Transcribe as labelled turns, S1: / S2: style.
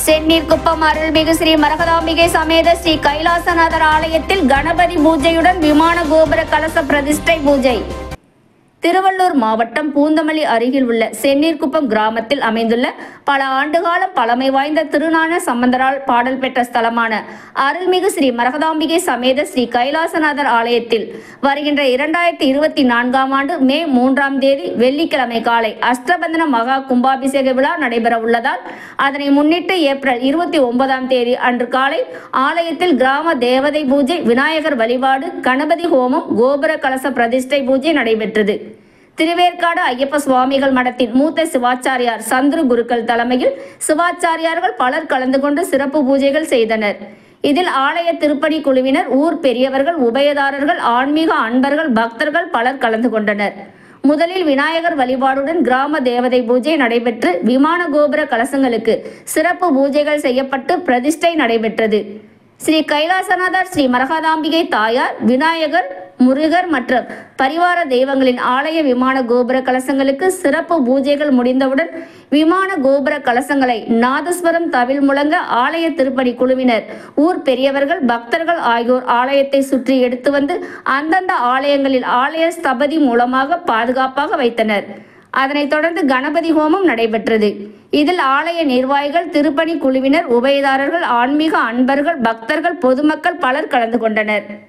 S1: செந்நீர் குப்பம் அருள்மிகு ஸ்ரீ மரகதாம்பிகை சமேத ஸ்ரீ கைலாசநாதர் ஆலயத்தில் கணபதி பூஜையுடன் விமான கோபுர கலச பிரதிஷ்டை பூஜை திருவள்ளூர் மாவட்டம் பூந்தமல்லி அருகில் உள்ள செந்நீர்குப்பம் கிராமத்தில் அமைந்துள்ள பல ஆண்டுகாலம் பழமை வாய்ந்த திருநான சம்பந்தரால் பாடல் பெற்ற ஸ்தலமான அருள்மிகு ஸ்ரீ மரகதாம்பிகை சமேத ஸ்ரீ கைலாசநாதர் ஆலயத்தில் வருகின்ற இரண்டாயிரத்தி இருபத்தி நான்காம் ஆண்டு மே மூன்றாம் தேதி வெள்ளிக்கிழமை காலை அஷ்டபந்தன மகா கும்பாபிஷேக விழா நடைபெற உள்ளதால் அதனை முன்னிட்டு ஏப்ரல் இருபத்தி ஒன்பதாம் தேதி அன்று காலை ஆலயத்தில் கிராம தேவதை பூஜை விநாயகர் வழிபாடு கணபதி ஹோமம் கோபுர கலச பிரதிஷ்டை பூஜை நடைபெற்றது திருவேற்காடு ஐயப்ப சுவாமிகள் மடத்தின் மூத்த சிவாச்சாரியார் சந்துரு குருக்கள் தலைமையில் சிவாச்சாரியார்கள் பலர் கலந்து கொண்டு சிறப்பு பூஜைகள் செய்தனர் இதில் ஆலய திருப்பணி குழுவினர் ஊர் பெரியவர்கள் உபயதாரர்கள் ஆன்மீக அன்பர்கள் பக்தர்கள் பலர் கலந்து கொண்டனர் முதலில் விநாயகர் வழிபாடுடன் கிராம தேவதை பூஜை நடைபெற்று விமான கோபுர கலசங்களுக்கு சிறப்பு பூஜைகள் செய்யப்பட்டு பிரதிஷ்டை நடைபெற்றது ஸ்ரீ கைலாசநாதர் ஸ்ரீ மரகதாம்பிகை தாயார் விநாயகர் முருகர் மற்றும் பரிவார தெய்வங்களின் ஆலய விமான கோபுர கலசங்களுக்கு சிறப்பு பூஜைகள் முடிந்தவுடன் விமான கோபுர கலசங்களை நாதஸ்வரம் தவில் முழங்க ஆலய திருப்பணி குழுவினர் ஊர் பெரியவர்கள் பக்தர்கள் ஆகியோர் ஆலயத்தை சுற்றி எடுத்து வந்து அந்தந்த ஆலயங்களில் ஆலய ஸ்தபதி மூலமாக பாதுகாப்பாக வைத்தனர் அதனைத் தொடர்ந்து கணபதி ஹோமம் நடைபெற்றது இதில் ஆலய நிர்வாகிகள் திருப்பணி குழுவினர் உபயதாரர்கள் ஆன்மீக அன்பர்கள் பக்தர்கள் பொதுமக்கள் பலர் கலந்து கொண்டனர்